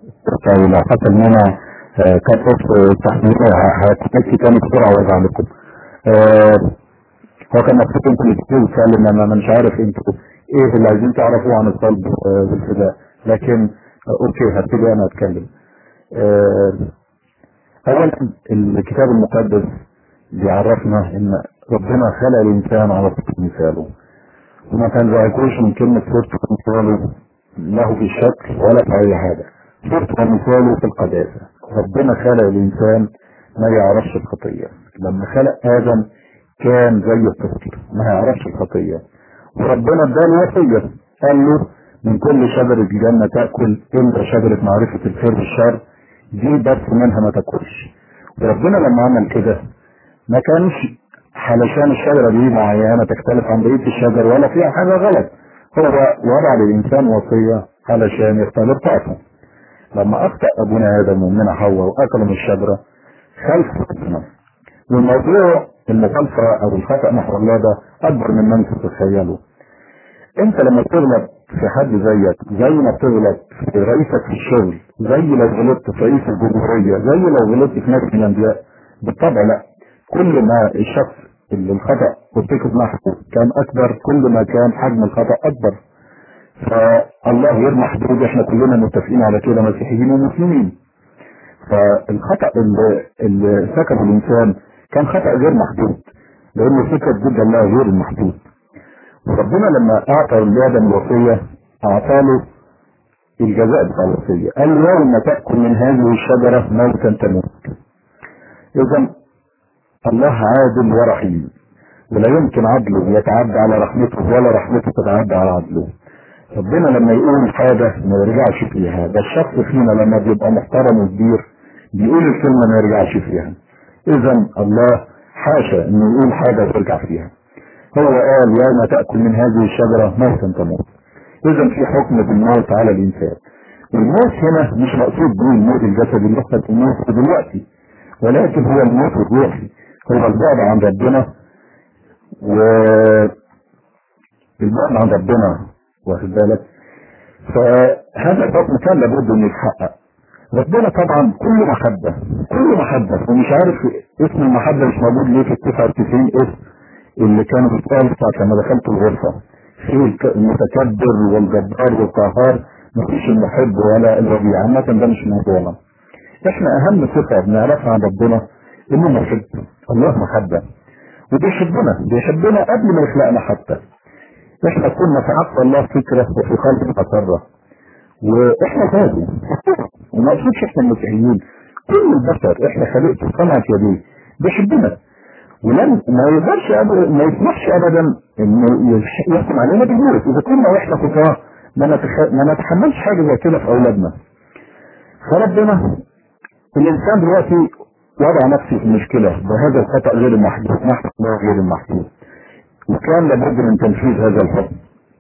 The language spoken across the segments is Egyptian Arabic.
طيب لو حصل منها كات اوف تحديد هتمشي تاني بسرعه وارجع لكم آه، هو كان مكتوب انتوا اللي بتقولوا سؤال انا مش عارف انتوا ايه اللي عايزين تعرفوه عن الصلب آه، بالفداء لكن آه، اوكي هبتدي انا اتكلم آه، اولا الكتاب المقدس بيعرفنا ان ربنا خلق الانسان على صورة مثاله وما تنزعجوش من كلمة صورته ومثاله له في الشكل ولا في اي حاجة صورته ومثاله في القداسة ربنا خلق الانسان ما يعرفش الخطية لما خلق ادم كان زي الطفل ما يعرفش الخطية وربنا اداله وصية قال له من كل شجرة الجنة تأكل إلا شجرة معرفة الخير والشر دي بس منها ما تاكلش وربنا لما عمل كده ما كانش علشان الشجرة دي معينة تختلف عن بقية الشجر ولا فيها حاجة غلط هو وضع للإنسان وصية علشان يختلف طاقته لما أخطأ أبونا آدم وأمنا حواء وأكلوا من الشجرة خلف ربنا والموضوع المخالفة أو الخطأ نحو الله ده أكبر مما أنت تتخيله أنت لما تغلط في حد زيك زي ما بتغلط في رئيسك في الشغل زي لو غلطت في رئيس الجمهورية زي لو غلطت في ناس من الأنبياء بالطبع لا كل ما الشخص اللي الخطأ ارتكب معه كان أكبر كل ما كان حجم الخطأ أكبر فالله غير محدود احنا كلنا متفقين على كده مسيحيين ومسلمين فالخطأ اللي, اللي سكبه الإنسان كان خطأ غير محدود لأنه سكت ضد الله غير المحدود وربنا لما أعطى لآدم الوصية أعطى له الجزاء بتاع الوصية قال له يوم ما تأكل من هذه الشجرة موتا تموت إذا الله عادل ورحيم ولا يمكن عدله يتعدى على رحمته ولا رحمته تتعدى على عدله ربنا لما يقول حاجة ما يرجعش فيها ده الشخص فينا لما بيبقى محترم وكبير بيقول الكلمة ما يرجعش فيها إذا الله حاشا إنه يقول حاجة ويرجع فيها هو قال يوم تأكل من هذه الشجرة موتا تموت إذا في حكم بالموت على الإنسان والموت هنا مش مقصود به الموت الجسدي اللي احنا بنموت دلوقتي ولكن هو الموت الروحي هو البعد عن ربنا و البعد عن ربنا واخد بالك فهذا الحكم كان لابد انه يتحقق ربنا طبعا كله محبة كله محبة ومش عارف اسم المحبة مش موجود ليه في ال 99 اسم اللي كانوا بيتقالوا ساعة لما دخلت الغرفة في المتكبر والجبار والقهار مفيش المحب ولا الربيع عامة ده مش موضوعنا احنا اهم صفة بنعرفها عن ربنا انه محب الله محبة وبيحبنا بيحبنا قبل ما يخلقنا حتى احنا كنا في عقل الله فكرة وفي خلق مسرة واحنا ذاته وما اقصدش احنا المسيحيين كل البشر احنا خلقته صنعت يديه بيحبنا ولم ما يقدرش أبدا ما يسمحش ابدا انه يحكم علينا بالموت اذا كنا واحنا خطاه ما, نتخ... ما نتحملش حاجه زي كده في اولادنا فربنا الانسان دلوقتي وضع نفسه في مشكله بهذا الخطا غير المحدود نحن الله غير المحدود وكان لابد من تنفيذ هذا الحكم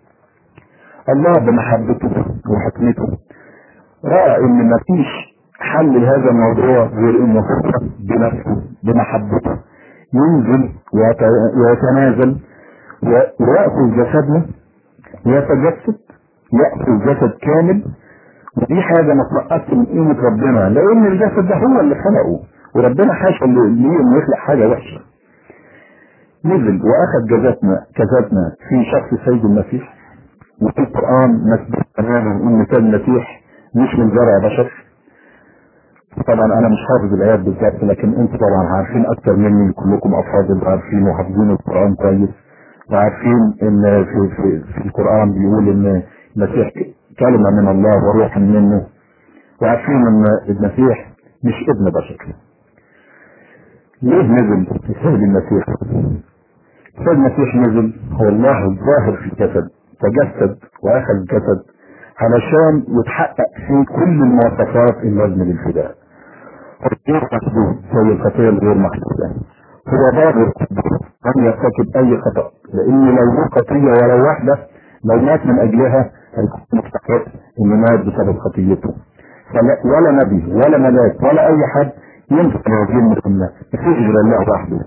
الله بمحبته وحكمته راى ان ما فيش حل لهذا الموضوع غير انه هو بنفسه بمحبته ينزل ويتنازل ويأخذ جسدنا ويتجسد يأخذ جسد كامل ودي حاجة ما تنقصش من قيمة ربنا لأن الجسد ده هو اللي خلقه وربنا حاشا ليه إنه يخلق حاجة وحشة نزل وأخذ جسدنا جسدنا في شخص سيد المسيح وفي القرآن مسبوق تماما إن سيد المسيح مش من زرع بشر طبعا انا مش حافظ الايات بالظبط لكن انتوا طبعا عارفين اكتر مني كلكم افاضل وعارفين وحافظين القران كويس وعارفين ان في, في, في القران بيقول ان المسيح كلمه من الله وروح منه وعارفين ان المسيح مش ابن بشر ليه نزل سيد المسيح سيد المسيح نزل هو الله الظاهر في الجسد تجسد واخذ جسد علشان يتحقق فيه كل المواصفات اللازمه للفداء غير محدود زي الخطيه الغير محدوده هو باب القدوس لم يرتكب اي خطا لان لو له خطيه ولو واحده لو مات من اجلها هيكون مستحق انه مات بسبب خطيته فلا ولا نبي ولا ملاك ولا اي حد ينفع هذه المهمه مفيش غير الله وحده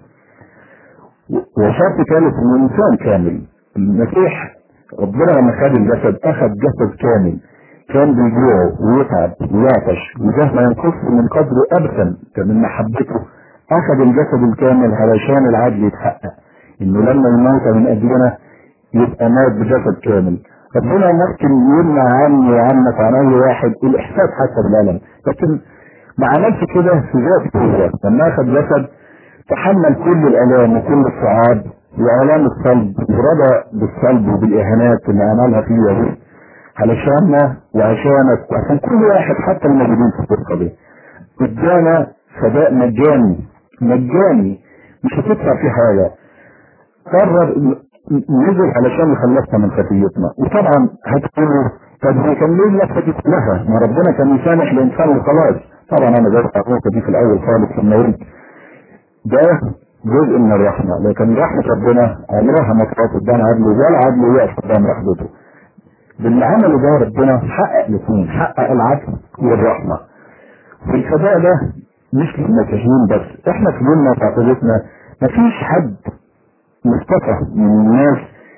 وشرط ثالث انه انسان كامل المسيح ربنا لما خد الجسد اخذ جسد كامل كان بيجوع ويتعب ويعطش وده ما ينقص من قدره ابدا من محبته اخذ الجسد الكامل علشان العدل يتحقق انه لما يموت من اجلنا يبقى مات بجسد كامل ربنا ممكن يمنع عني وعنك وعن اي واحد الاحساس حتى بالالم لكن ما عملش كده في ذات هو لما اخذ جسد تحمل كل الالام وكل الصعاب والام الصلب ورضى بالصلب وبالاهانات اللي عملها فيه يهود علشاننا وعشانك وعشان كل واحد حتى الموجودين في الفرقه دي ادانا فداء مجاني مجاني مش هتدفع فيه حاجه قرر نزل علشان يخلصنا من خطيتنا وطبعا هتقولوا طب هو كان ليه اللفه دي كلها؟ ما ربنا كان يسامح الانسان وخلاص طبعا انا جاوبت على النقطه دي في الاول خالص لما قلت ده جزء من الرحمه لكن رحمه ربنا عمرها ما كانت قدام عدله ولا عدله يقف قدام رحمته باللي عمله ده ربنا حقق الاثنين حقق العدل والرحمه والفداء ده مش للمسيحيين بس احنا في ديننا في عقيدتنا مفيش حد مصطفى من الناس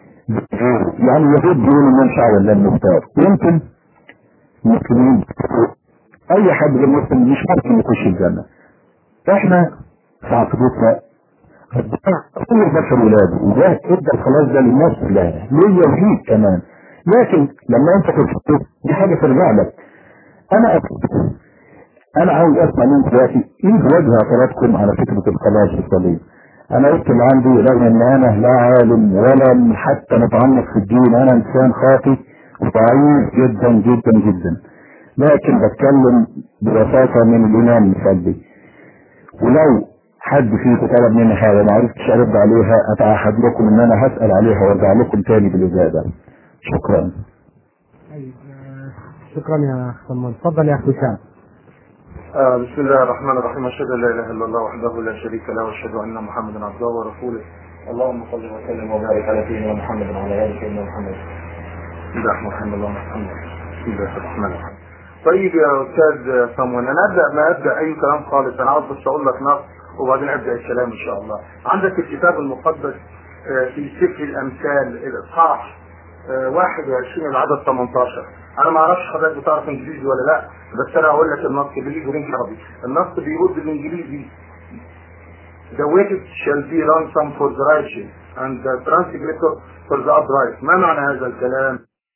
يعني يهود بيقولوا انهم شعب الله المختار يمكن مسلمين اي حد غير مسلم مش ممكن يخش الجنه احنا في عقيدتنا كل البشر ولاده وده ادى الخلاص ده للناس كلها ليا وليك كمان لكن لما انت تفكر دي حاجه ترجع لك انا أفكر. انا عاوز اسمع منكم دلوقتي ايه وجه اعتراضكم على فكره الخلاص في الصليب انا قلت اللي عندي رغم ان انا لا عالم ولا حتى متعمق في الدين انا انسان خاطئ وضعيف جدا جدا جدا لكن بتكلم ببساطه من الايمان المسلي ولو حد فيكم طلب مني حاجه ما عرفتش ارد عليها اتعهد لكم ان انا هسال عليها وارجع لكم تاني بالاجابه شكرا طيب آه، شكرا يا اخ سلمان تفضل يا اخ وسام آه بسم الله الرحمن الرحيم اشهد ان لا اله الا الله وحده لا شريك له واشهد ان محمدا عبده ورسوله اللهم صل وسلم وبارك على سيدنا محمد وعلى ال سيدنا محمد بسم الله الرحمن الرحيم اللهم صل بسم الله الرحمن الرحيم طيب يا استاذ صمون انا ابدا ما ابدا اي كلام خالص انا عاوز بس اقول لك نص وبعدين ابدا الكلام ان شاء الله عندك الكتاب المقدس آه، في سفر الامثال الاصحاح آه، 21 العدد 18 انا ما اعرفش حضرتك بتعرف انجليزي ولا لا بس انا هقول لك النص بالانجليزي النص بيقول بالانجليزي The wicked shall be ransom for the righteous and the transgressor for the upright ما معنى هذا الكلام؟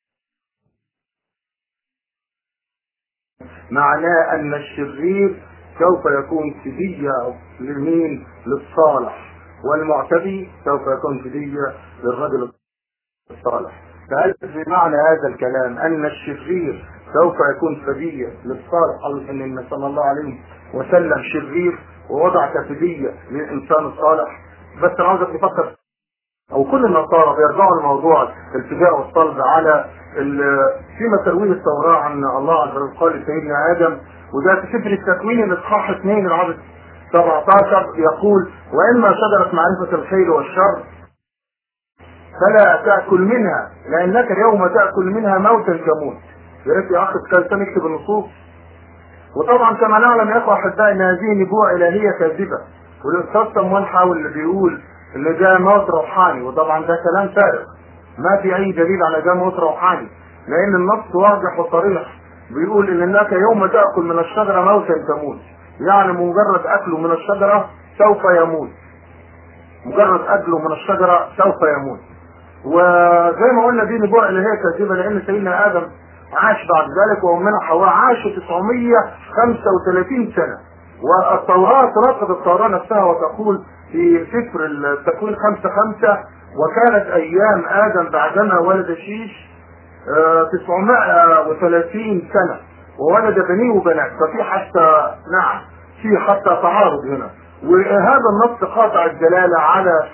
معناه ان الشرير سوف يكون فدية لمين؟ للصالح والمعتدي سوف يكون فدية للرجل الصالح فهل بمعنى هذا الكلام ان الشرير سوف يكون فدية للصالح او ان النبي صلى الله عليه وسلم شرير ووضع كفدية للانسان الصالح بس انا عاوزك تفكر او كل النصارى بيرجعوا لموضوع الفداء والصلب على ال- فيما ترويه التوراة عن الله عز وجل قال لسيدنا ادم وده في سفر التكوين الاصحاح 2 العدد 17 يقول واما شجرة معرفة الخير والشر فلا تأكل منها لأنك اليوم تأكل منها موتا تموت يا ريت يا أخ كان يكتب النصوص وطبعا كما نعلم يا اخوة أحبائي أن هذه نبوءة إلهية كاذبة والأستاذ صموان حاول اللي بيقول إن ده موت روحاني وطبعا ده كلام فارغ ما في أي دليل على ده موت روحاني لأن النص واضح وصريح بيقول إن إنك يوم تأكل من الشجرة موتا تموت يعني مجرد أكله من الشجرة سوف يموت مجرد أكله من الشجرة سوف يموت وزي ما قلنا دي نبوءة اللي هي كاذبة لأن سيدنا آدم عاش بعد ذلك وأمنا حواء عاشوا 935 سنة والتوراة تناقض التوراة نفسها وتقول في سفر التكوين خمسة خمسة وكانت أيام آدم بعدما ولد شيش آه، 930 سنة وولد بنيه وبنات ففي حتى نعم في حتى تعارض هنا وهذا النص قاطع الدلالة على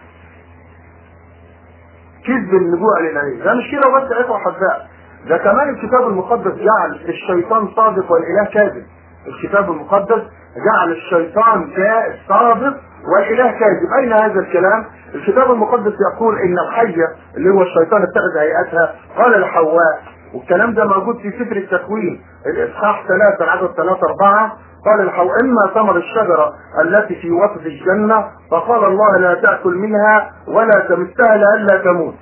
كذب النبوءة الإلهية ده مش كده بس يا إخوة أحباء ده كمان الكتاب المقدس جعل الشيطان صادق والإله كاذب الكتاب المقدس جعل الشيطان كا- صادق والإله كاذب أين هذا الكلام؟ الكتاب المقدس يقول إن الحية اللي هو الشيطان اتخذ هيئتها قال لحواء والكلام ده موجود في سفر التكوين الإصحاح 3 العدد 3 4 قال لحواء إما ثمر الشجرة التي في وسط الجنة فقال الله لا تأكل منها ولا تمسها لئلا تموت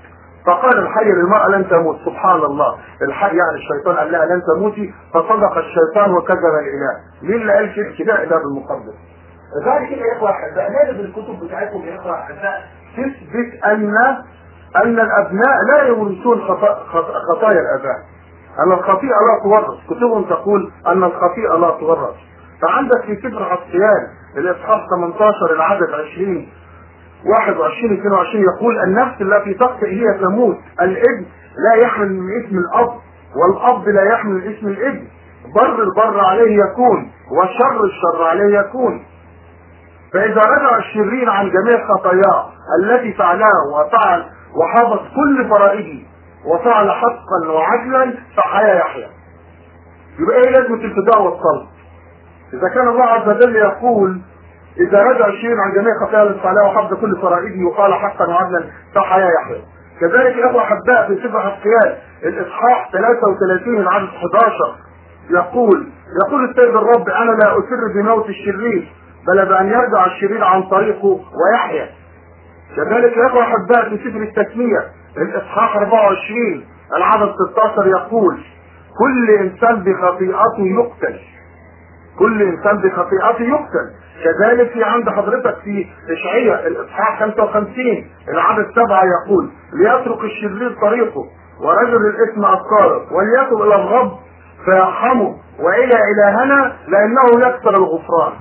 فقال الحي للمرأة لن تموت سبحان الله الحي يعني الشيطان قال لها لن تموتي فصدق الشيطان وكذب الإله مين اللي قال كده كده الكتاب المقدس غير كده يا اخوة احباء لازم الكتب بتاعتكم يا اخوة احباء تثبت ان ان الابناء لا يورثون خطا- خط- خطايا الاباء ان الخطيئة لا تورث كتبهم تقول ان الخطيئة لا تورث فعندك في سفر حسيان الاصحاح 18 العدد 20 21 22 يقول النفس التي تخطئ هي تموت الابن لا يحمل من اسم الاب والاب لا يحمل من اسم الابن بر البر عليه يكون وشر الشر عليه يكون فإذا رجع الشرير عن جميع خطاياه التي فعلها وفعل وحفظ كل فرائضه وفعل حقا وعدلا فحيا يحيى. يبقى ايه لازمة الفداء والصلب؟ إذا كان الله عز وجل يقول إذا رجع الشرير عن جميع خطاياه التي فعلها وحفظ كل فرائضه وقال حقا وعدلا فحيا يحيى. كذلك يا اخوة احباء في سفر حسقيال الاصحاح 33 العدد 11 يقول يقول السيد الرب انا لا اسر بموت الشرير بل بان يرجع الشرير عن طريقه ويحيا كذلك يا اخوة احباء في سفر التثنية الاصحاح 24 العدد 16 يقول كل انسان بخطيئته يقتل كل انسان بخطيئته يقتل كذلك في عند حضرتك في اشعياء الاصحاح 55 العدد 7 يقول ليترك الشرير طريقه ورجل الاثم افكاره وليتب الى الرب فيرحمه والى الهنا لانه يكثر الغفران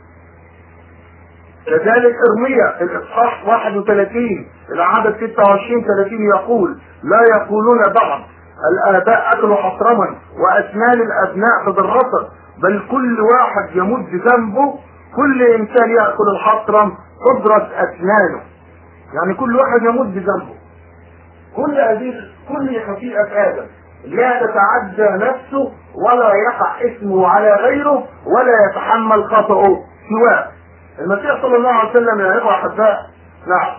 كذلك ارميا الاصحاح 31 العدد 26 30 يقول لا يقولون بعض الاباء اكلوا حصرما واسنان الابناء تضرست بل كل واحد يموت بذنبه كل انسان ياكل الحصرم قدرة اسنانه يعني كل واحد يموت بذنبه كل هذه كل خطيئة ادم لا تتعدى نفسه ولا يقع اسمه على غيره ولا يتحمل خطأه سواه المسيح صلى الله عليه وسلم يا اخوة احباء نعم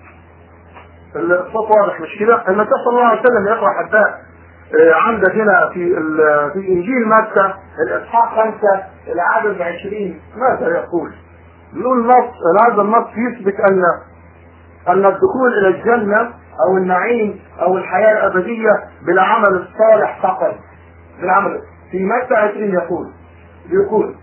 الصوت واضح مش كده المسيح صلى الله عليه وسلم يا اخوة احباء آه، عندك هنا في ال- في انجيل متى الاصحاح 5 العدد 20 ماذا يقول؟ يقول نص هذا النص يثبت ان ان الدخول الى الجنه او النعيم او الحياه الابديه بالعمل الصالح فقط بالعمل في متى 20 يقول يقول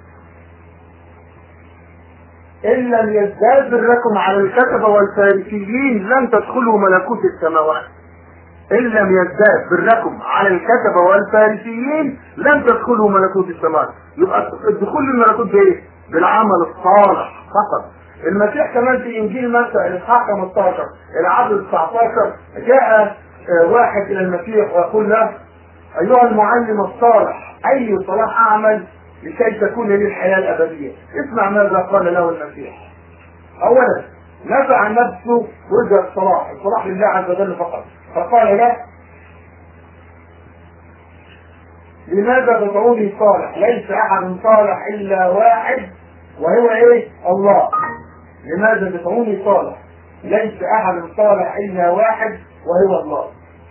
إن لم يزداد بركم على الكتبة والفارسيين لن تدخلوا ملكوت السماوات إن لم يزداد بركم على الكتبة والفارسيين لن تدخلوا ملكوت السماوات يبقى الدخول للملكوت بإيه؟ بالعمل الصالح فقط المسيح كمان في إنجيل متى الإصحاح 15 العدد 19 جاء آه، واحد إلى المسيح ويقول له أيها المعلم الصالح أي صلاح أعمل لكي تكون لي الحياة الأبدية اسمع ماذا قال له المسيح أولا نفع عن نفسه وجه الصلاح الصلاح لله عز وجل فقط فقال له لماذا تدعوني صالح ليس أحد صالح إلا واحد وهو إيه الله لماذا تدعوني صالح ليس أحد صالح إلا واحد وهو الله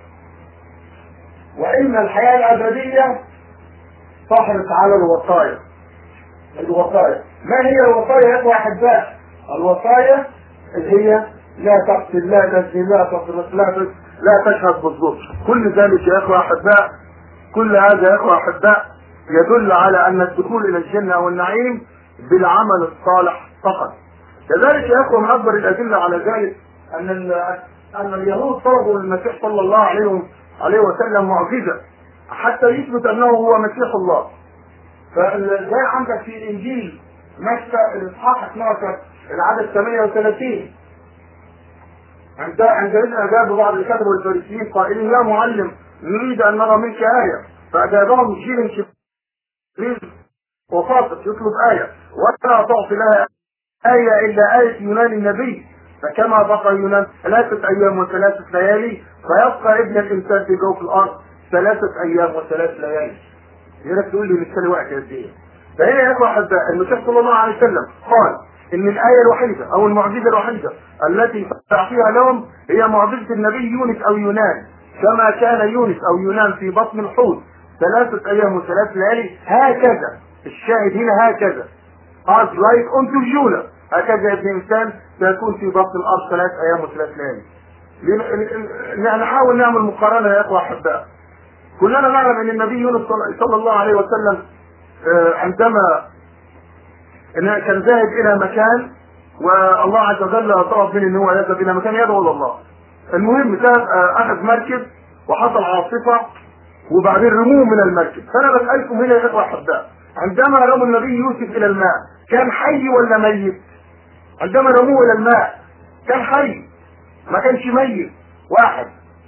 وإن الحياة الأبدية تحرص على الوصايا الوصايا ما هي الوصايا يا اخوة احباء الوصايا اللي هي لا تقتل لا تزني لا تسرق لا تس- لا تشهد بالظلم كل ذلك يا اخوة احباء كل هذا يا اخوة احباء يدل على ان الدخول الى الجنة والنعيم بالعمل الصالح فقط كذلك يا اخوة من اكبر الادلة على ذلك ان ال- ان اليهود طلبوا من المسيح صلى الله عليه عليه وسلم معجزة حتى يثبت انه هو مسيح الله فزي عندك في الانجيل متى الاصحاح 12 العدد 38 عند عندئذ اجاب بعض الكتب والفارسيين قائلين يا معلم نريد ان نرى منك ايه فاجابهم جيل كبير وفاطر يطلب ايه ولا تعطي لها ايه الا ايه يونان النبي فكما بقى يونان ثلاثة أيام وثلاثة ليالي فيبقى ابن الإنسان في جوف الأرض ثلاثة أيام وثلاث ليالي. يقول تقول لي مستني وقت قد إيه؟ فهنا يا إخوة أحباء المسيح صلى الله عليه وسلم قال إن الآية الوحيدة أو المعجزة الوحيدة التي تعطيها لهم هي معجزة النبي يونس أو يونان كما كان يونس أو يونان في بطن الحوت ثلاثة أيام وثلاث ليالي هكذا الشاهد هنا هكذا as like unto Judah هكذا ابن إنسان سيكون في بطن الأرض ثلاث أيام وثلاث ليالي لن- نحاول نعمل مقارنة يا إخوة أحباء كلنا نعلم أن النبي يونس صلى- صلى الله عليه وسلم آه، عندما إنه كان ذاهب إلى مكان والله عز وجل طلب منه ان هو يذهب الى مكان يدعو الى الله. المهم ذهب آه، اخذ مركب وحصل عاصفه وبعدين رموه من المركب، فانا بسالكم هنا يا اخوه احباء عندما رموا النبي يوسف الى الماء كان حي ولا ميت؟ عندما رموه الى الماء كان حي ما كانش ميت واحد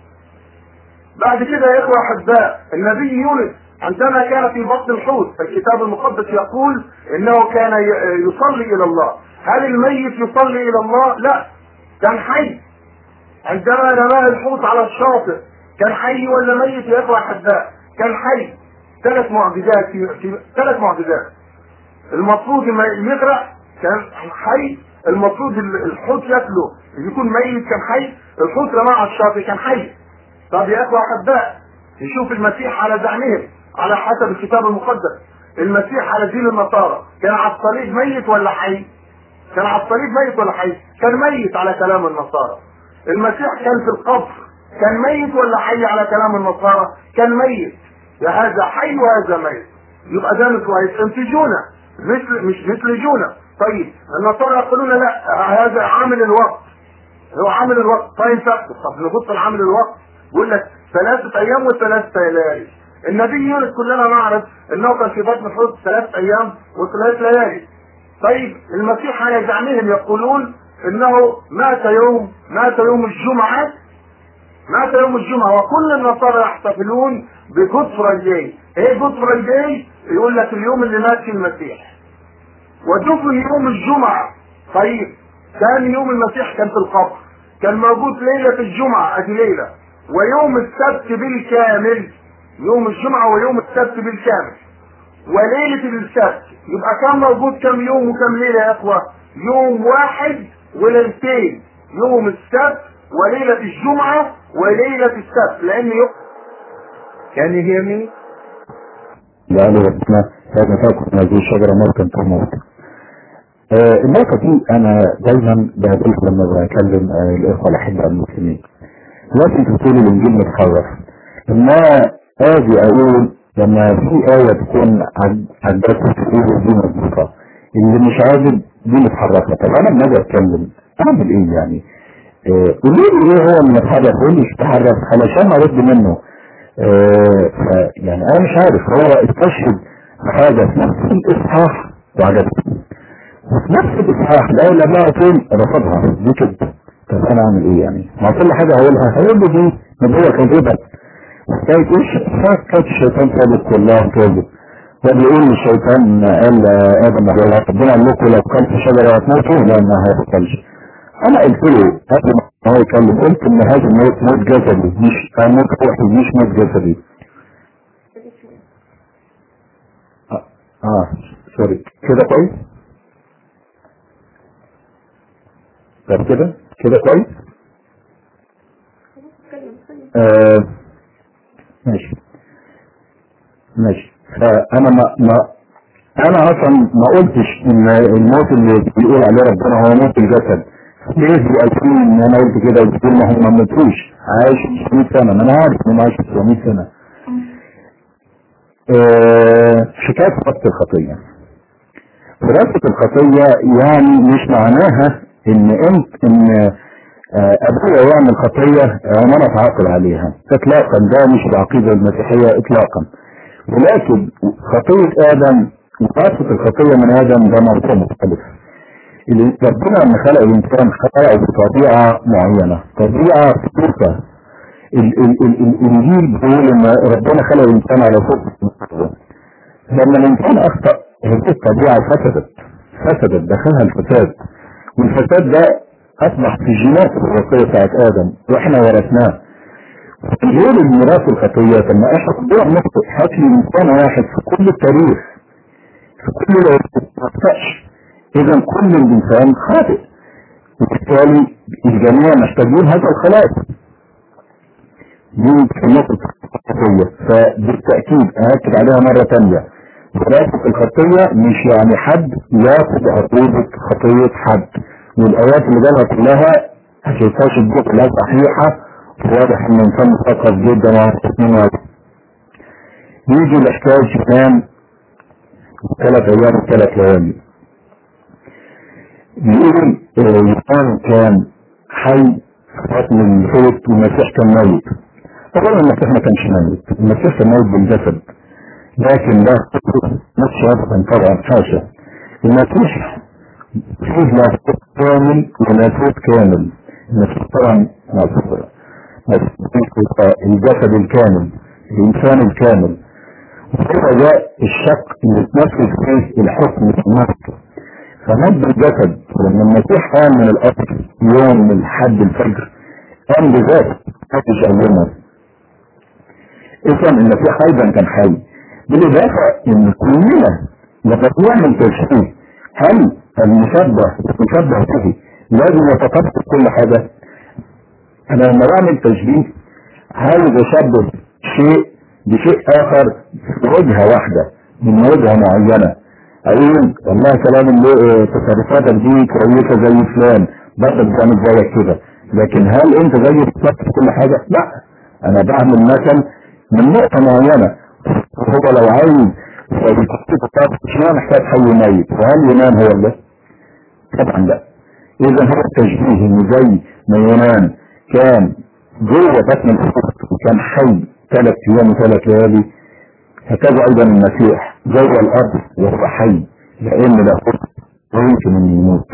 بعد كده يا اخوه احباء النبي يونس عندما كان في بطن الحوت الكتاب المقدس يقول انه كان ي- يصلي الى الله هل الميت يصلي الى الله لا كان حي عندما رماه الحوت على الشاطئ كان حي ولا ميت يا اخوه احباء كان حي ثلاث معجزات في, في ثلاث معجزات المفروض لما يغرق كان حي المفروض ال- الحوت ياكله يكون ميت كان حي الحوت رماه على الشاطئ كان حي طب يا اخوه احباء نشوف المسيح على زعمهم على حسب الكتاب المقدس المسيح على دين النصارى كان على الصليب ميت ولا حي؟ كان على الصليب ميت ولا حي؟ كان ميت على كلام النصارى المسيح كان في القبر كان ميت ولا حي على كلام النصارى؟ كان ميت يا هذا حي وهذا ميت يبقى ده مش كويس انتجونا مثل مش مثل جونا طيب النصارى يقولون لا هذا عامل الوقت هو عامل الوقت طيب فاكتب طب نبص لعامل الوقت يقول لك ثلاثة أيام وثلاثة ليالي النبي يونس كلنا نعرف انه كان في بطن الحوت ثلاث ايام وثلاث ليالي طيب المسيح على زعمهم يقولون انه مات يوم مات يوم الجمعة مات يوم الجمعة وكل النصارى يحتفلون بجود فرايداي ايه جود فرايداي يقول لك اليوم اللي مات فيه المسيح ودفن يوم الجمعة طيب ثاني يوم المسيح كان في القبر كان موجود ليلة الجمعة ادي ليلة ويوم السبت بالكامل يوم الجمعة ويوم السبت بالكامل وليلة السبت يبقى كان موجود كم يوم وكم ليلة يا اخوة يوم واحد وليلتين يوم السبت وليلة الجمعة وليلة السبت لان يوم Can you hear me? لأن ربنا هذا تاكل هذه الشجرة ممكن تموت آه النقطة دي أنا دايما بقولها لما بكلم آه الإخوة الأحباء المسلمين دلوقتي انتوا بتقولوا الإنجيل متحرف لما أجي أقول لما في آية تكون عج- عجباكم تقولوا دي مظبوطة اللي مش عاجب دي متحرفة طب أنا لما أجي أتكلم أعمل إيه يعني؟ آه، قولوا لي إيه هو اللي متحرف وإيه اللي مش متحرف علشان أرد منه آه، ف- يعني انا مش عارف هو استشهد بحاجة في نفس الاصحاح وعجبتني وفي نفس الاصحاح الايه اللي قبلها طول رفضها دي كده طب انا اعمل ايه يعني؟ ما كل حاجة هقولها هيقول لي دي نبوة كاذبة حكاية ايش؟ حكاية الشيطان صادق والله كاذب وبيقول الشيطان قال ادم عليه ربنا قال لكم لو كلت شجرة هتموتوا لانها ما هتاكلش انا قلت له قبل ما هو يتكلم قلت ان هذا الموت موت جسدي مش آه، موت روحي مش موت جسدي اه, آه. سوري كده كويس طب كده كده كويس آه. ماشي ماشي فانا ما ما انا اصلا ما قلتش ان الموت اللي بيقول عليه ربنا هو موت الجسد ليه بيبقى فيه ان انا قلت كده قلت ما هم ما ماتوش عايش 900 سنه ما انا عارف انه عايش 900 سنه آه، شكاية ربط الخطية ربط الخطية يعني مش معناها ان انت ان آه، ابويا يعمل خطية آه، وانا اتعاقب عليها اطلاقا ده مش العقيدة المسيحية اطلاقا ولكن خطية ادم وقصة الخطية من ادم ده موضوع مختلف اللي ربنا لما خلق الانسان خلقه بطبيعة معينة طبيعة صفة ال- ال- ال- الانجيل بيقول ان ربنا خلق الانسان على صفة لما الانسان اخطأ هذه الطبيعة فسدت فسدت دخلها الفساد والفساد ده اصبح في جينات الوصية بتاعت ادم واحنا ورثناه غير الميراث الخطية لما احنا كلنا نخطئ هات لي انسان واحد في كل التاريخ في كل ما اخطأش اذا كل الانسان خاطئ وبالتالي الجميع محتاجين هذا الخلاص دي كلمات الخطية فبالتأكيد أأكد عليها مرة تانية دراسة الخطية مش يعني حد ياخد عقوبة خطية حد والآيات اللي جالها كلها ما شايفهاش الجملة صحيحة واضح ان الانسان مثقف جدا وعارف من واحد يجي الاحتياج ينام ثلاث ايام وثلاث ليالي يقول يقال كان حي بطن الحوت والمسيح كان ميت طبعا المسيح ما كانش ميت المسيح كان ميت بالجسد لكن لا مش ابدا طبعا حاشا المسيح فيه لاهوت كامل ولاهوت كامل المسيح طبعا معصوم الجسد الكامل الانسان الكامل وهو ده الشق اللي تنفذ فيه الحكم في النفس فمد الجسد لما المسيح قام من القبر يوم من حد الفجر قام بذاته محدش قومه اذا المسيح ايضا كان حي بالاضافه ان كلنا لما بنعمل تشبيه هل المشبه المشبه به لازم يتطبق كل حاجه انا لما بعمل تشبيه عاوز اشبه شيء بشيء اخر في وجهه واحده من وجهه معينه اقول والله كلام اللي تصرفاتك دي كويسه زي فلان برضك بتعمل زيك كده لكن هل انت زي بالظبط في كل حاجه؟ لا انا بعمل مثل من نقطه معينه وهو لو عايز مش ما محتاج حي ميت وهل ينام هو الله؟ طبعا لا اذا هو التشبيه ان زي ما يونان كان جوه بطن الحوت وكان حي ثلاث ايام وثلاث ليالي هكذا ايضا المسيح جوه الارض وهو حي لان له يمكن ان يموت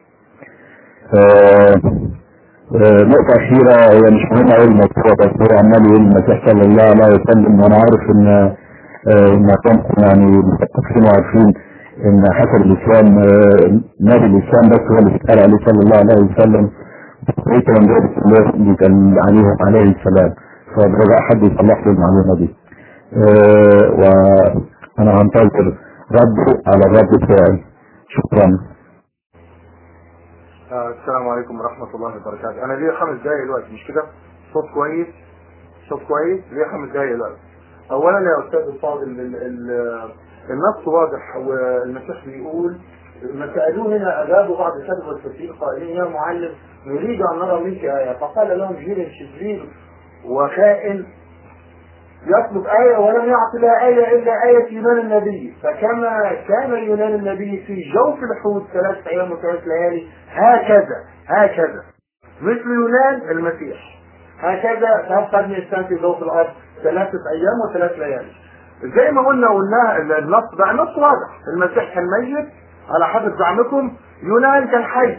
آه آه نقطة أخيرة هي مش مهمة أوي الموضوع بس هو عمال يقول المسيح صلى الله عليه وسلم وأنا عارف إن آه معظمكم يعني مثقفين وعارفين إن حسب الإسلام نبي الإسلام بس هو اللي بيتقال عليه صلى الله عليه وسلم بقية الأنبياء الله اللي كان عليهم عليه السلام فبرجع حد يصلح له المعلومة دي أه وانا هنتظر رده على الرد بتاعي شكرا آه السلام عليكم ورحمة الله وبركاته أنا ليا خمس دقايق دلوقتي مش كده؟ صوت كويس صوت كويس ليا خمس دقايق دلوقتي أولا يا أستاذ الفاضل ال- ال- النص واضح والمسيح بيقول لما سألوه هنا أجابوا بعض الكتب والتفسير قائلين يا معلم نريد أن نرى منك آية فقال لهم جبريل شبريل وخائن يطلب آية ولم يعط لها آية إلا آية يونان النبي فكما كان يونان النبي في جوف الحوت ثلاث أيام وثلاث ليالي هكذا هكذا مثل يونان المسيح هكذا تبقى ابن الإنسان في جوف الأرض ثلاثة أيام وثلاث ليالي زي ما قلنا قلنا النص ده النص واضح المسيح كان ميت على حسب زعمكم يونان كان حي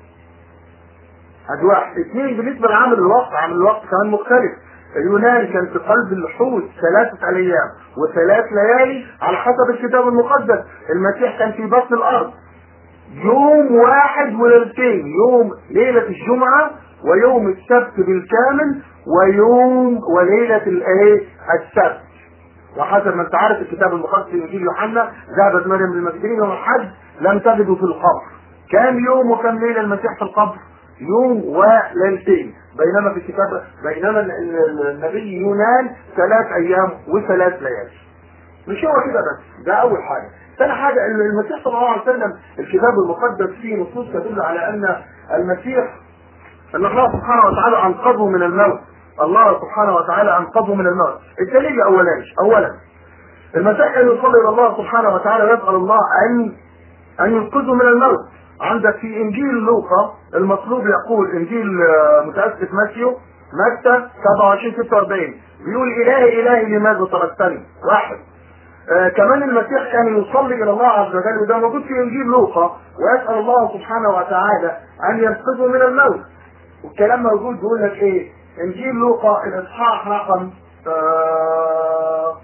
ادي واحد اثنين بالنسبه لعامل الوقت عامل الوقت كمان مختلف اليونان كان في قلب الحوت ثلاثة أيام وثلاث ليالي على حسب الكتاب المقدس المسيح كان في بطن الأرض يوم واحد وليلتين يوم ليلة الجمعة ويوم السبت بالكامل ويوم وليلة الايه السبت وحسب ما انت عارف الكتاب المقدس في انجيل يوحنا ذهبت مريم للمسجدين يوم الحج لم تجدوا في القبر كام يوم وكم ليله المسيح في القبر يوم وليلتين بينما في الكتاب بينما ال- ال- النبي يونان ثلاث ايام وثلاث ليالي مش هو كده بس ده اول حاجه ثاني حاجه ال- المسيح صلى الله عليه وسلم الكتاب المقدس فيه نصوص تدل على ان المسيح ان الله سبحانه وتعالى انقذه من الموت الله سبحانه وتعالى انقذه من الموت الدليل اولا اولا المسيح كان يصلي الى الله سبحانه وتعالى ويسال الله ان ان ينقذه من الموت عندك في انجيل لوقا المطلوب يقول انجيل آه، متاسف ماتيو متى 27 46 بيقول الهي الهي لماذا تركتني واحد آه كمان المسيح كان يصلي الى الله عز وجل وده موجود في انجيل لوقا ويسال الله سبحانه وتعالى ان ينقذه من الموت والكلام موجود بيقول لك ايه انجيل لوقا الاصحاح رقم آه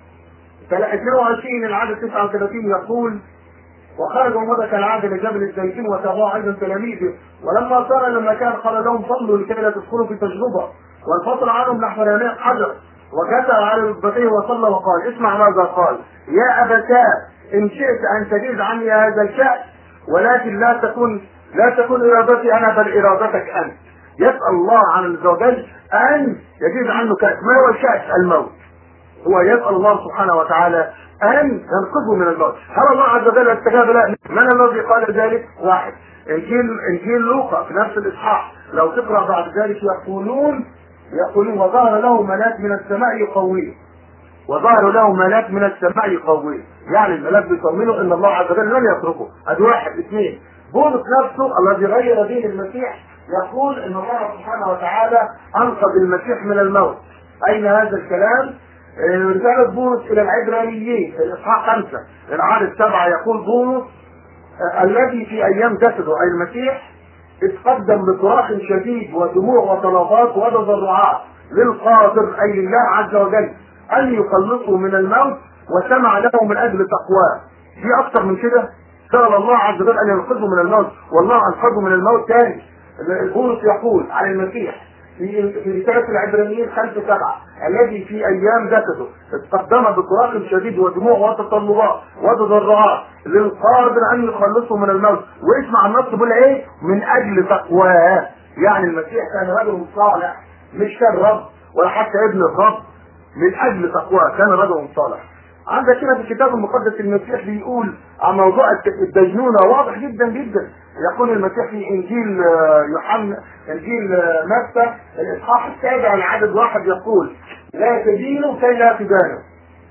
22 العدد 39 يقول وخرج ومضى كالعاده لجبل الزيتون وتابعه ايضا تلاميذه ولما صار لما كان قال لهم صلوا لكي لا تدخلوا في تجربه وانفصل عنهم نحو يمين حجر وكتب على ركبتيه وصلى وقال اسمع ماذا قال يا ابتاه ان شئت ان تجيز عني هذا الكأس ولكن لا تكن لا تكن ارادتي انا بل ارادتك انت يسال الله عن وجل ان يجيز عنه كأس ما هو الكأس الموت هو يسأل الله سبحانه وتعالى أن ينقذه من الموت هل الله عز وجل استجاب له من الذي قال ذلك واحد انجيل انجيل لوقا في نفس الاصحاح لو تقرأ بعد ذلك يقولون يقولون وظهر له ملاك من السماء يقويه وظهر له ملاك من السماء يقويه يعني الملاك بيطمنه ان الله عز وجل لن يتركه ادي واحد اثنين بولس نفسه الذي غير دين المسيح يقول ان الله سبحانه وتعالى انقذ المسيح من الموت اين هذا الكلام آه، رسالة بولس إلى العبرانيين في الإصحاح خمسة العدد سبعة يقول بولس آه، الذي في أيام جسده أي المسيح اتقدم بصراخ شديد ودموع وطلبات وتضرعات للقادر أي لله عز وجل أن يخلصه من الموت وسمع له من أجل تقواه في أكثر من كده سأل الله عز وجل أن ينقذه من الموت والله أنقذه من الموت تاني بولس يقول عن المسيح في في رسالة العبرانيين خمسة سبعة الذي في أيام جسده اتقدم بصراخ شديد ودموع وتطلبات وتضرعات للقادر أن يخلصه من الموت واسمع النص بيقول إيه؟ من أجل تقواه يعني المسيح كان رجل صالح مش كان رب ولا حتى ابن الرب من أجل تقواه كان رجل صالح عندك كده في الكتاب المقدس المسيح بيقول عن موضوع الدينونة واضح جدا جدا يقول المسيح في انجيل آه، يوحنا انجيل آه، متى الاصحاح السابع العدد واحد يقول لا تدينوا كي لا تدانوا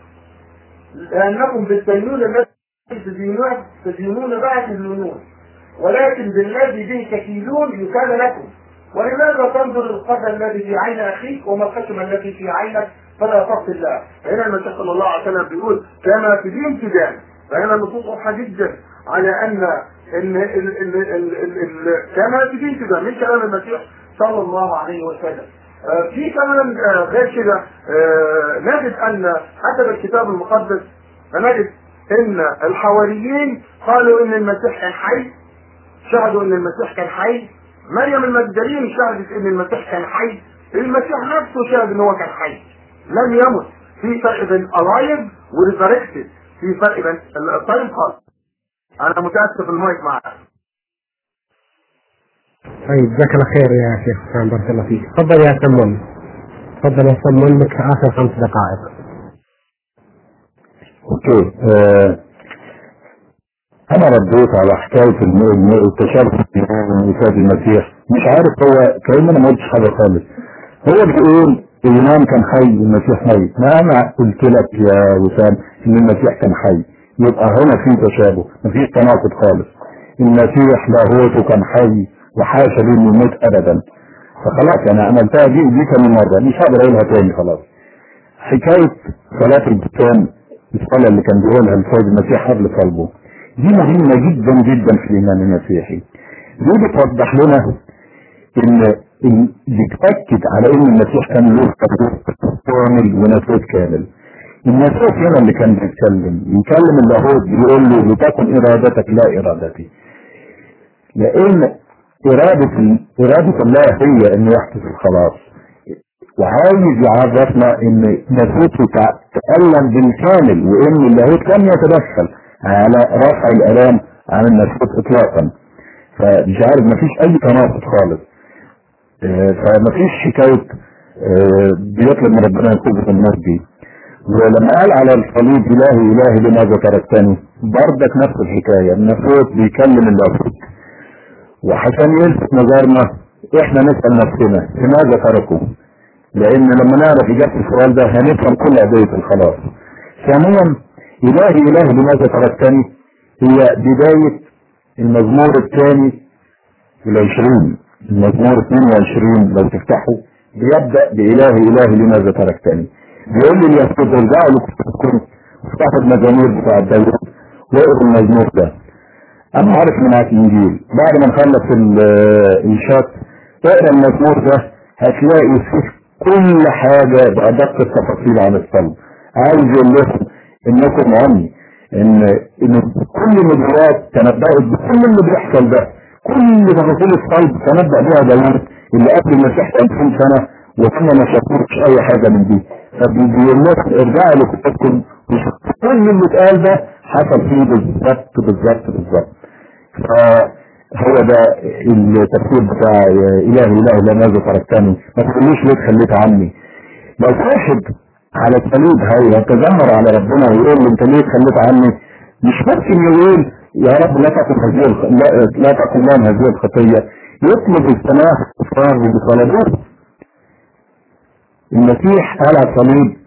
لانكم بالدينونة التي تدينون تدينون بها تدينون ولكن بالذي به تكيلون يكال لكم ولماذا تنظر القدر الذي في عين اخيك وما الخشم التي في عينك فلا تقص الله هنا المسيح صلى الله عليه وسلم بيقول كما تدين تدان فهنا النصوص واضحه جدا على ان ان ال ال ال ال ال كما تدين تدان من كلام المسيح صلى الله عليه وسلم آه، في كمان آه، غير كده آه، نجد ان حسب الكتاب المقدس فنجد ان الحواريين قالوا ان المسيح كان حي شهدوا ان المسيح كان حي مريم المجدلين شهدت ان المسيح كان حي المسيح نفسه شهد ان هو كان حي لم يمت في فرق بين alive وريزركتد في فرق بين الطيب خالص انا متاسف المايك معاك طيب جزاك الله خير يا شيخ حسام بارك الله فيك تفضل يا سمون تفضل يا سمون لك اخر خمس دقائق اوكي آه انا رديت على حكايه الم- الم- التشابه بين وفاه المسيح مش عارف هو كأن انا ما قلتش حاجه خالص هو بيقول الامام كان حي المسيح ميت ما انا قلت لك يا وسام ان المسيح كان حي يبقى هنا في تشابه مفيش تناقض خالص المسيح لاهوته كان حي وحاشا له انه يموت ابدا فخلاص انا عملتها دي دي كم مره مش هقدر اقولها تاني خلاص حكايه صلاه البستان الصلاه اللي كان بيقولها السيد المسيح قبل صلبه دي مهمه جدا جدا في الايمان المسيحي دي بتوضح لنا ان إن بتاكد على ان المسيح كان له تبرير كامل وناسوت كامل الناسوت هنا اللي كان بيتكلم يكلم اللاهوت بيقول له لتكن ارادتك لا ارادتي لان اراده اراده الله هي انه يحدث الخلاص وعايز يعرفنا ان ناسوته تع- تألم بالكامل وان اللاهوت لم يتدخل على رفع الالام عن الناسوت اطلاقا فمش عارف مفيش اي تناقض خالص آه، فمفيش حكايه آه، بيطلب من ربنا ينقذ الناس دي ولما قال على الصليب الهي الهي لماذا تركتني بردك نفس الحكايه الناسوت بيكلم اللاهوت وعشان يلفت نظرنا احنا نسال نفسنا لماذا تركوا لان لما نعرف اجابه السؤال ده هنفهم كل قضيه الخلاص ثانيا الهي الهي لماذا تركتني هي بدايه المزمور الثاني العشرين المزمور 22 لو تفتحوا بيبدا بالهي الهي لماذا تركتني بيقول لي اليهود ارجعوا لكتبكم وافتحوا المزامير بتاع داوود واقروا المزمور ده انا عارف من على الانجيل بعد ما نخلص ال- الشات اقرا المزمور ده هتلاقي فيه كل حاجه بادق التفاصيل عن الصلب عايز يقول لكم انكم عمي ان ان كل النبوات تنبأت بكل اللي بيحصل ده كل تفاصيل الصلب تنبأ بها داوود اللي قبل المسيح 2000 سنه وكنا ما شافوش اي حاجه من دي فبيقول لكم ارجعوا لكتبكم وشوفوا كل اللي اتقال ده حصل فيه بالظبط بالظبط بالظبط فهو ده التفسير بتاع الهي الهي لماذا تركتني ما تقوليش ليه تخليت عني لو واحد على الصليب هاي يتذمر على ربنا ويقول له انت ليه تخليت عني مش ممكن يقول يا رب لا تقم هذه الخ... لا, لا تقم لهم هذه الخطيه يطلب السماح الإصرار اللي طلبوه المسيح قال على الصليب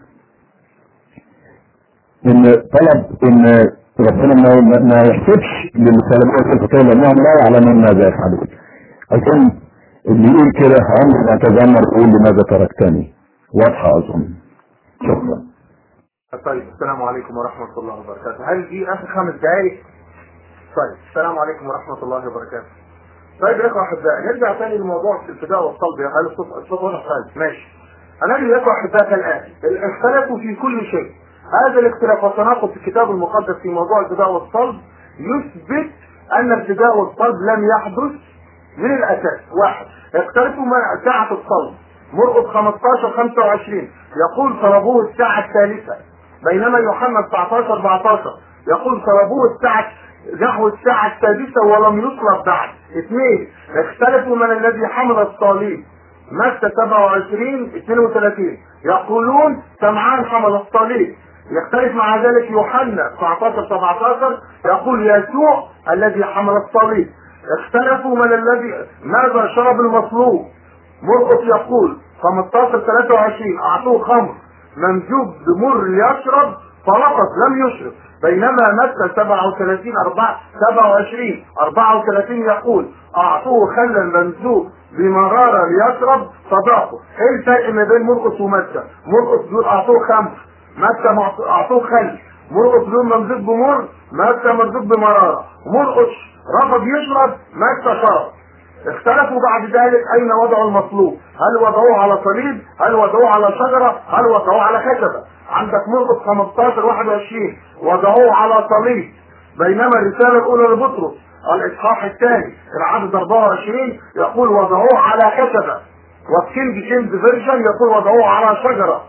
ان طلب ان ربنا ما, ما يحسبش للطلبات في الفتاة لانهم لا يعلمون ماذا يفعلون اظن اللي يقول كده عمره ما تذمر يقول لماذا تركتني واضحه اظن شكرا طيب السلام عليكم ورحمة الله وبركاته هل دي آخر خمس دقايق؟ طيب السلام عليكم ورحمة الله وبركاته طيب يا اخوة احباء نرجع تاني لموضوع الابتداء والصلب يا هل الصوت الصوت واضح خالص ماشي هنجد يا اخوة احباء كالآتي اختلفوا في كل شيء هذا الاختلاف والتناقض في الكتاب المقدس في موضوع الابتداء والصلب يثبت ان الابتداء والصلب لم يحدث من الاساس واحد اختلفوا مع ساعة الصلب مرقس 15 25 يقول صلبوه الساعة الثالثة بينما يوحنا 19 14 يقول صلبوه الساعة نحو الساعة السادسة ولم يصلب بعد اثنين اختلفوا من الذي حمل الصليب متى 27 32 يقولون سمعان حمل الصليب يختلف مع ذلك يوحنا 19 17 يقول يسوع الذي حمل الصليب اختلفوا من الذي ماذا شرب المصلوب مرقس يقول 15 23 اعطوه خمر ممزوج بمر ليشرب فرقص لم يشرب بينما متى 37 4 27 34 يقول اعطوه خلا ممزوج بمرارة ليشرب صداقه ايه الفرق ما بين مرقس ومتى مرقس بيقول اعطوه خمر متى اعطوه خل مرقس بيقول ممزوج بمر متى ممزوج بمرارة مرقس رفض يشرب متى شرب اختلفوا بعد ذلك اين وضعوا المطلوب هل وضعوه على صليب هل وضعوه على شجرة هل وضعوه على خشبة عندك مرقس 15 21 وضعوه على صليب بينما الرسالة الاولى لبطرس الاصحاح الثاني العدد 24 يقول وضعوه على خشبة والكينج جيمس فيرجن يقول وضعوه على شجرة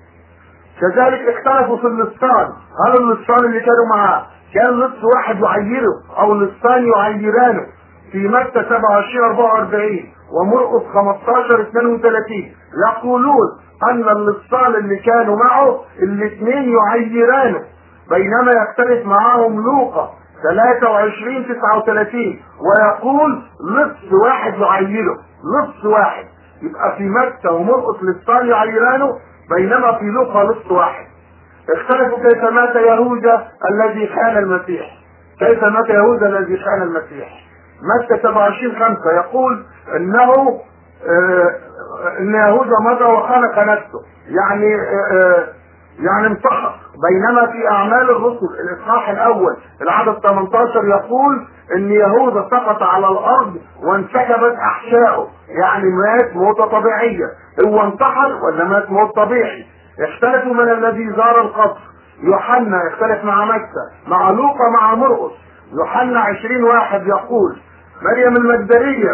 كذلك اختلفوا في اللصان هل اللصان اللي كانوا معاه كان لص واحد يعيره او لصان يعيرانه في متى 27 44 ومرقس 15 32 يقولون ان اللصان اللي كانوا معه الاثنين يعيرانه بينما يختلف معاهم لوقا 23 39 ويقول لص واحد يعيره لص واحد يبقى في متى ومرقس لصان يعيرانه بينما في لوقا لص واحد اختلفوا كيف مات يهوذا الذي خان المسيح كيف مات يهوذا الذي خان المسيح متى 27 5 يقول انه آه ان يهوذا مضى وخان كنسته يعني آه يعني انتحر بينما في اعمال الرسل الاصحاح الاول العدد 18 يقول ان يهوذا سقط على الارض وانسكبت احشائه يعني مات موتة طبيعية هو انتحر ولا مات موت طبيعي اختلفوا من الذي زار القصر يوحنا يختلف مع متى مع لوقا مع مرقس يوحنا 20 واحد يقول مريم المجدلية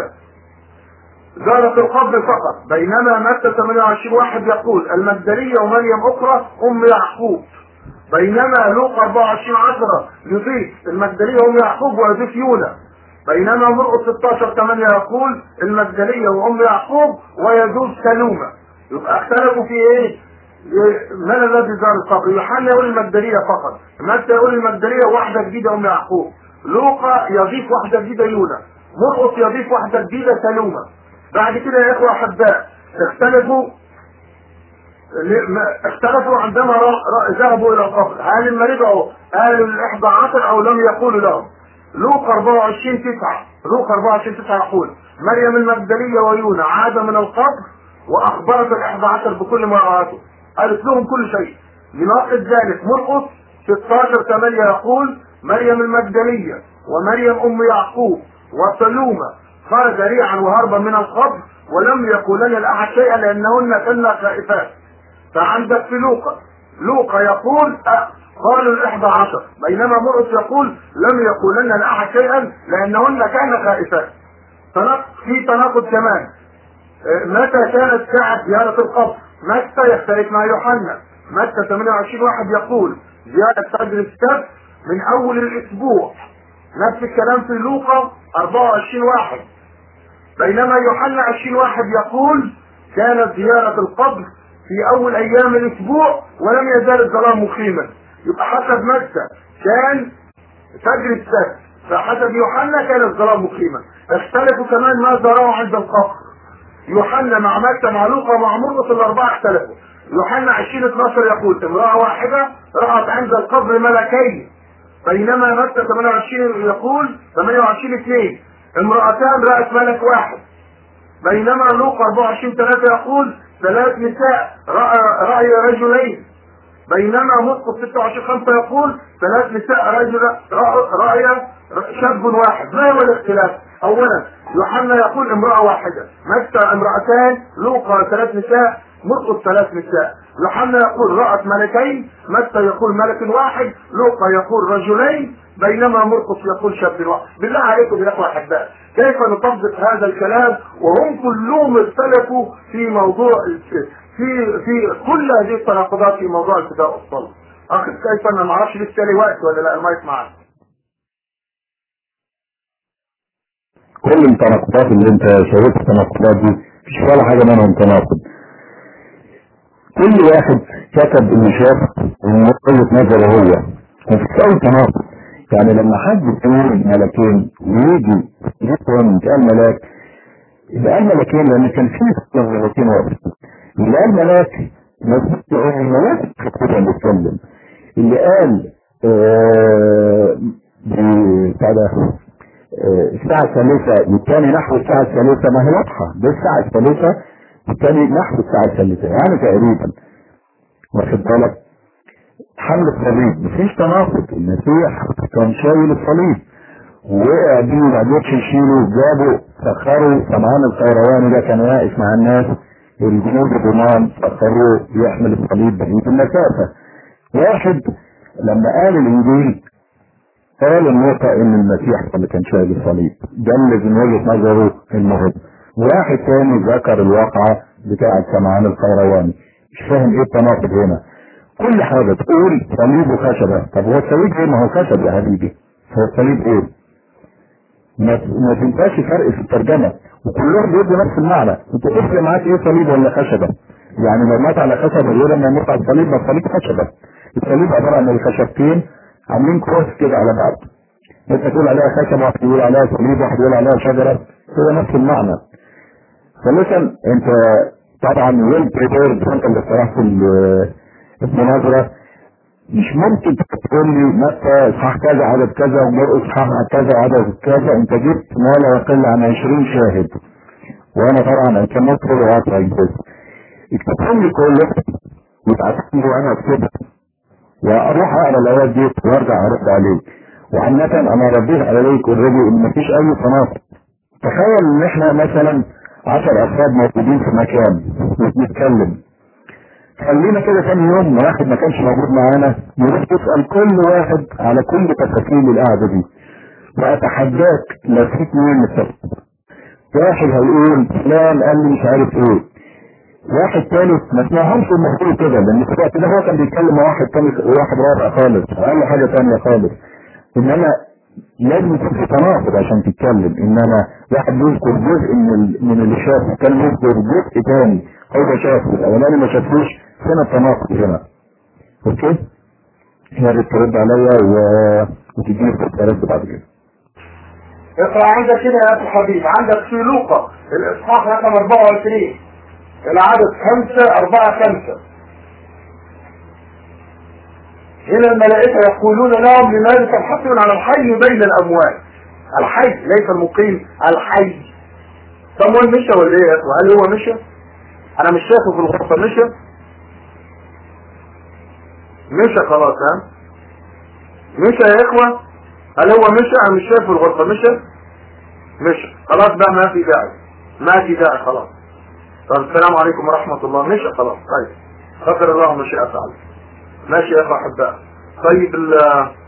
زارت القبر فقط بينما متى 28 واحد يقول المجدلية ومريم أخرى أم يعقوب بينما لوقا 24 10 يضيف المجدلية وأم يعقوب ويضيف يونا بينما مرقس 16 8 يقول المجدلية وأم يعقوب ويجوز سلومة يبقى اختلفوا في ايه؟ من الذي زار القبر؟ يوحنا يقول المجدلية فقط متى يقول المجدلية واحدة جديدة أم يعقوب لوقا يضيف واحدة جديدة يونا مرقس يضيف واحدة جديدة سلومة بعد كده يا اخوة احباء اختلفوا اختلفوا عندما ذهبوا الى القبر هل لما رجعوا قالوا الاحدى عشر او لم يقولوا لهم لوقا 24 9 لوقا 24 9 يقول مريم المجدلية ويونا عاد من القبر واخبرت الاحدى عشر بكل ما راته قالت لهم كل شيء لناقض ذلك مرقس 16 8 يقول مريم المجدلية ومريم ام يعقوب وسلومة خرج ريعا وهربا من القبر ولم يقولن لاحد شيئا لانهن كنا خائفات فعندك في لوقا لوقا يقول أه قالوا الاحدى عشر بينما مرقس يقول لم يقولن لاحد شيئا لانهن كان خائفات في تناقض كمان متى كانت ساعة زيارة القبر؟ متى يختلف مع يوحنا متى 28 واحد يقول زيارة فجر السبت من أول الأسبوع نفس الكلام في لوقا 24 واحد بينما يوحنا 20 واحد يقول كانت زيارة القبر في أول أيام الأسبوع ولم يزال الظلام مقيما يبقى حسب متى كان فجر السبت فحسب يوحنا كان الظلام مقيما اختلفوا كمان ماذا رأوا عند القبر يوحنا مع متى مع لوقا مع مرقس الاربعه اختلفوا يوحنا 20 12 يقول امراه واحده رأت عند القبر ملكين بينما متى 28 يقول 28 2 امرأتان رأت ملك واحد بينما لوقا 24 3 يقول ثلاث نساء رأى رأي رجلين بينما مرقس 26 5 يقول ثلاث نساء رجل رأي شاب واحد ما هو الاختلاف؟ اولا يوحنا يقول امرأة واحدة متى امرأتان لوقا ثلاث نساء مرقس ثلاث نساء يوحنا يقول رأت ملكين متى يقول ملك واحد لوقا يقول رجلين بينما مرقس يقول شاب واحد بالله عليكم يا اخوة احباء كيف نطبق هذا الكلام وهم كلهم اختلفوا في موضوع في في كل هذه التناقضات في موضوع الفداء والصلب اخي كيف انا ما اعرفش لسه لي وقت ولا لا المايك معاك كل التناقضات اللي انت شايفها التناقضات دي مفيش ولا حاجه منهم تناقض كل واحد كتب اللي شاف من وجهه نظره هو مفيش اي تناقض يعني لما حد يقول ملكين ويجي يفهم قال ملاك يبقى قال ملكين لان كان في ملكين واقفين اللي قال ملاك مظبوط يقول الملاك كده بيتكلم اللي قال آه بتاع ده الساعة الثالثة والثاني نحو الساعة الثالثة ما هي واضحة ده الساعة الثالثة والثاني نحو الساعة الثالثة يعني تقريبا واخد بالك حمل الصليب مفيش تناقض المسيح كان شايل الصليب وقع بيه ما قدرش يشيله جابوا سخروا سمعان القيرواني ده كان واقف مع الناس الجنود الرومان سخروه يحمل الصليب بعيد المسافة واحد لما قال الانجيل قال النقطة ان المسيح اللي كان شايل الصليب ده اللي من وجهة نظره المهم واحد تاني ذكر الواقعة بتاعة سمعان القيرواني مش فاهم ايه التناقض هنا كل حاجة تقول صليب وخشبة طب هو الصليب ايه ما هو خشب يا حبيبي هو الصليب ايه ما ما تنساش فرق في الترجمة وكلهم بيدوا نفس المعنى انت تفرق معاك ايه صليب ولا خشبة يعني لو مات على خشبة غير لما يموت على الصليب ما الصليب خشبة الصليب عبارة عن الخشبتين عاملين كروس كده على بعض انت تقول عليها خشبة واحد يقول عليها صليب واحد يقول عليها شجرة هو نفس المعنى فمثلا انت طبعا ويل بريبيرد انت اللي اقترحت المناظرة مش ممكن تقول لي متى اصحاح كذا عدد كذا ومرقس اصحاح كذا عدد كذا انت جبت ما لا يقل عن 20 شاهد وانا طبعا كان مطلب واقع بس اكتبهم لي كله وتعرفني وانا اكتبها واروح اقرا الايات دي وارجع ارد عليك وعامة انا رديت عليك اوريدي ان مفيش اي تناقض تخيل ان احنا مثلا 10 افراد موجودين في مكان وبنتكلم خلينا كده ثاني يوم واحد ما كانش موجود معانا نروح تسال كل واحد على كل تفاصيل القعده دي واتحداك لو في اثنين متفقين واحد هيقول فلان قال لي مش عارف ايه واحد ثالث ما سمعهمش المفروض كده لان في الوقت ده هو كان بيتكلم مع واحد ثالث وواحد رابع خالص وقال له حاجه ثانيه خالص انما لازم يكون في تناقض عشان تتكلم انما واحد يذكر جزء من ال... من اللي شافه كان يذكر جزء ثاني هو شافه الاولاني ما شافوش هنا التناقض هنا اوكي يا ريت ترد عليا و... وتديني فرصه رد بعد كده اقرا عندك كده يا اخي حبيب عندك في لوقا الاصحاح رقم 24 العدد خمسة أربعة خمسة هنا الملائكة يقولون لهم لماذا تبحثون عن الحي بين الأموات الحي ليس المقيم الحي صمويل مشى ولا ايه يا اخوة هل هو مشى انا مش شايفه في الغرفة مشى مشى خلاص ها مشى يا اخوة هل هو مشى انا مش شايفه في الغرفة مشى مشى خلاص بقى ما في داعي ما في داعي خلاص طب السلام عليكم ورحمة الله مشى خلاص طيب غفر الله ما شاء فعل ماشي يا اخوة احباء طيب ال